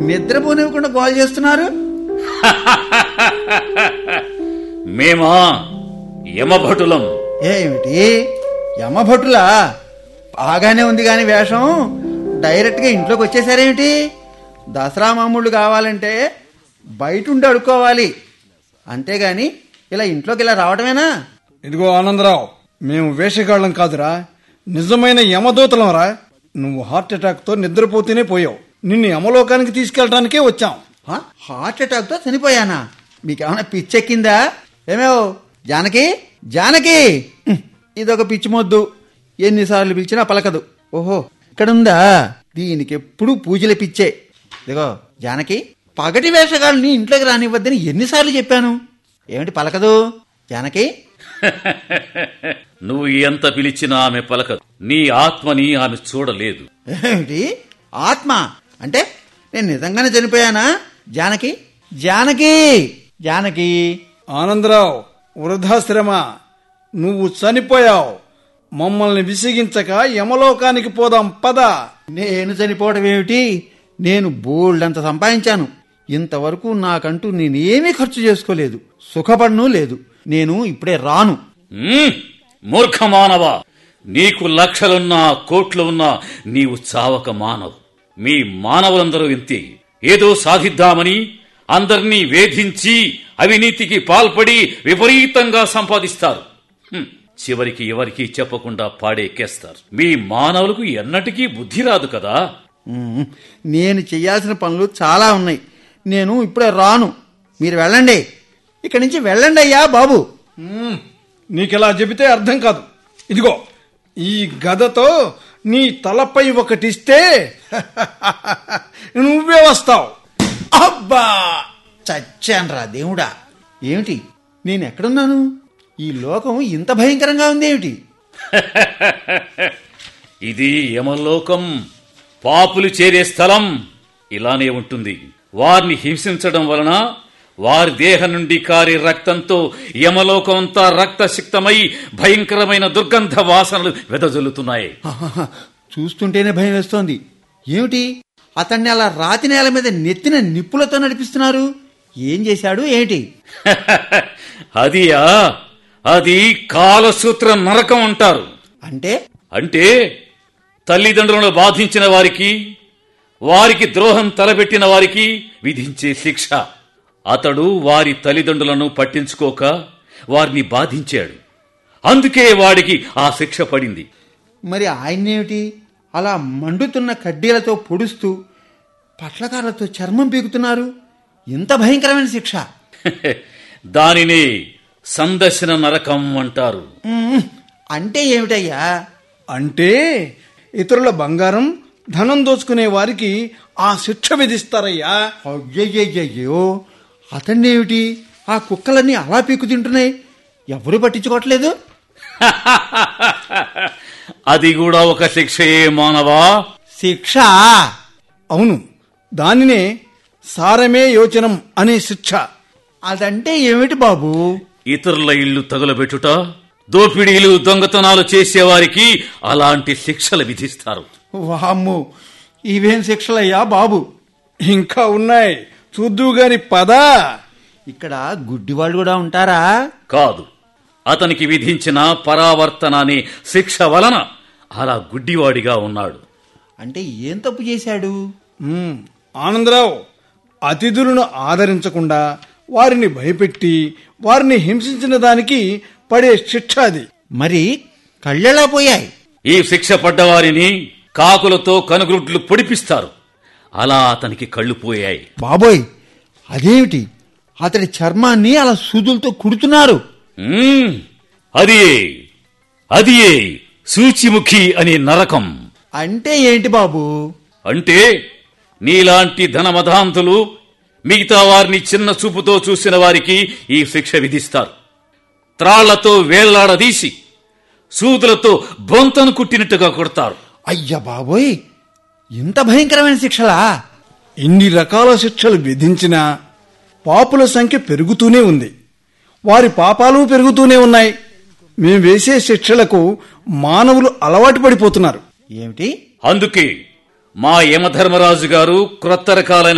నిద్రపోనివ్వకుండా goal చేస్తున్నారు మేమా యమభటులం ఏమిటి యమభటులా బాగానే ఉంది కాని వేషం డైరెక్ట్గా ఇంట్లోకి వచ్చేసారేమిటి దసరా మామూళ్ళు కావాలంటే బయట ఉండి అడుక్కోవాలి అంతేగాని ఇలా ఇంట్లోకి ఇలా రావటమేనా ఇదిగో ఆనందరావు మేము వేషగాళ్ళం కాదురా నిజమైన యమదూతలంరా నువ్వు హార్ట్ అటాక్ తో నిద్రపోతూనే పోయావు నిన్ను యమలోకానికి తీసుకెళ్ళడానికే వచ్చాం హ? హార్ట్ అటాక్తో చనిపోయానా మీకేమైనా పిచ్చెక్కిందా ఏమేవ్ జానకి జానకి ఉహ్, ఇదొక పిచ్చి మొద్దు ఎన్నిసార్లు పిలిచినా పలకదు ఓహో ఇక్కడుందా దీనికి ఎప్పుడు పూజల పిచ్చే ఇదిగో జానకి పగటి వేషగాళ్ళని ఇంట్లోకి రానివ్వద్దని ఎన్నిసార్లు చెప్పాను ఏమిటి పలకదు జానకి నువ్వు ఎంత పిలిచినా ఆమె పలకదు నీ ఆత్మని ఆమె చూడలేదు ఏమిటి ఆత్మ అంటే నేను నిజంగానే చనిపోయానా జానకి జానకి జానకి ఆనందరావు వృద్ధాశ్రమ నువ్వు చనిపోయావు మమ్మల్ని విసిగించక యమలోకానికి పోదాం పద నేను చనిపోవడం ఏమిటి నేను బోల్డంత సంపాదించాను ఇంతవరకు నాకంటూ నేనేమీ ఖర్చు చేసుకోలేదు సుఖపడను లేదు నేను ఇప్పుడే రాను మ్మ్! మూర్ఖ మానవ నీకు లక్షలున్నా కోట్లు ఉన్నా నీవు చావక మానవు మీ మానవులందరూ ఇంతే ఏదో సాధిద్దామని అందర్నీ వేధించి అవినీతికి పాల్పడి విపరీతంగా సంపాదిస్తారు హ్మ్. చివరికి ఎవరికీ చెప్పకుండా పాడేకేస్తారు మీ మానవులకు ఎన్నటికీ బుద్ధి రాదు కదా ఉమ్, నేను చేయాల్సిన పనులు చాలా ఉన్నాయి నేను ఇప్పుడే రాను మీరు వెళ్ళండి ఇక్కడి నుంచి వెళ్ళండి అయ్యా బాబు మ్మ్. నీకెలా చెబితే అర్థం కాదు ఇదిగో ఈ గదతో నీ తలపై ఒకటిస్తే నువ్వే వస్తావు అబ్బా చచ్చాన్రా దేవుడా ఏమిటి నేను ఎక్కడున్నాను ఈ లోకం ఇంత భయంకరంగా ఉంది ఏమిటి ఇది యమలోకం పాపులు చేరే స్థలం ఇలానే ఉంటుంది వారిని హింసించడం వలన వారి దేహం నుండి కారే రక్తంతో యమలోకం అంతా రక్తసిక్తమై భయంకరమైన దుర్గంధ వాసనలు వెదజల్లుతున్నాయి ఆహాహా, చూస్తుంటేనే భయం వేస్తోంది ఏమిటి అతన్ని అలా రాతి నేల మీద నెత్తిన నిప్పులతో నడిపిస్తున్నారు ఏం చేశాడు ఏమిటి అదియా అది కాలసూత్ర నరకం అంటారు అంటే అంటే తల్లిదండ్రులను బాధించిన వారికి వారికి ద్రోహం తలపెట్టిన వారికి విధించే శిక్ష అతడు వారి తల్లిదండ్రులను పట్టించుకోక వారిని బాధించాడు అందుకే వాడికి ఆ శిక్ష పడింది మరి ఆయన్నేమిటి అలా మండుతున్న కడ్డీలతో పొడుస్తూ పట్లకారులతో చర్మం పీకుతున్నారు ఇంత భయంకరమైన శిక్ష దానినే సందర్శన నరకం అంటారు ఉమ్, అంటే ఏమిటయ్యా అంటే ఇతరుల బంగారం ధనం దోచుకునే వారికి ఆ శిక్ష విధిస్తారయ్యా అయ్యయ్యయ్యో అతన్నేమిటి ఆ కుక్కలన్నీ అలా పీకు తింటున్నాయి ఎవరు పట్టించుకోవట్లేదు అది కూడా ఒక శిక్షయే మానవా శిక్ష అవును దానినే సారమే యోచనం అనే శిక్ష అదంటే ఏమిటి బాబు ఇతరుల ఇళ్లు తగులబెట్టుట దోపిడీలు దొంగతనాలు చేసేవారికి అలాంటి శిక్షలు విధిస్తారు వామ్ము ఇవేం శిక్షలయ్యా బాబు ఇంకా ఉన్నాయి చూద్దు గాని పదా ఇక్కడ గుడ్డివాళ్ళు కూడా ఉంటారా కాదు అతనికి విధించిన పరావర్తన అనే శిక్ష వలన అలా గుడ్డివాడిగా ఉన్నాడు అంటే ఏం తప్పు చేశాడు మ్మ్. ఆనందరావు అతిథులను ఆదరించకుండా వారిని భయపెట్టి వారిని హింసించిన దానికి పడే శిక్ష అది మరి కళ్ళెలా పోయాయి ఈ శిక్ష పడ్డవారిని కాకులతో కనుగుడ్లు పొడిపిస్తారు అలా అతనికి కళ్ళు పోయాయి బాబోయ్ అదేమిటి అతడి చర్మాన్ని అలా సూదులతో కుడుతున్నారు మ్మ్. అదియే అదియే సూచిముఖి అనే నరకం అంటే ఏంటి బాబు అంటే నీలాంటి ధనమధాంతులు మిగతా వారిని చిన్న చూపుతో చూసిన వారికి ఈ శిక్ష విధిస్తారు త్రాళ్లతో వేళ్లాడదీసి సూదులతో బొంతను కుట్టినట్టుగా కొడతారు అయ్య బాబోయ్ ఇంత భయంకరమైన శిక్షలా ఇన్ని రకాల శిక్షలు విధించినా పాపుల సంఖ్య పెరుగుతూనే ఉంది వారి పాపాలు పెరుగుతూనే ఉన్నాయి మేం వేసే శిక్షలకు మానవులు అలవాటు పడిపోతున్నారు ఏమిటి అందుకే మా యమధర్మరాజు గారు క్రొత్త రకాలైన